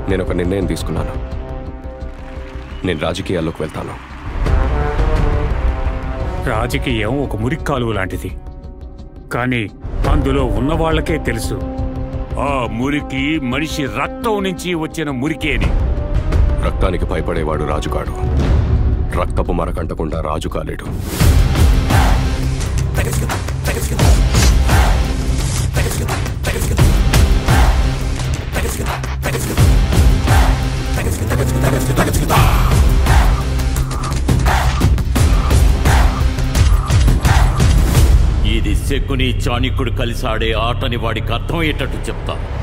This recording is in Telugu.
నేను ఒక నిర్ణయం తీసుకున్నాను నేను రాజకీయాల్లోకి వెళ్తాను రాజకీయం ఒక మురిక్కాలువ లాంటిది కానీ అందులో ఉన్న వాళ్ళకే తెలుసు ఆ మురికి మనిషి రక్తం నుంచి వచ్చిన మురికేని రక్తానికి భయపడేవాడు రాజుకాడు రక్తపు మరకంటకుండా రాజు కాలేడు ఇది శకుని చాణికుడు కలిసి ఆడే ఆటని వాడికి అర్థమయ్యేటట్టు చెప్తా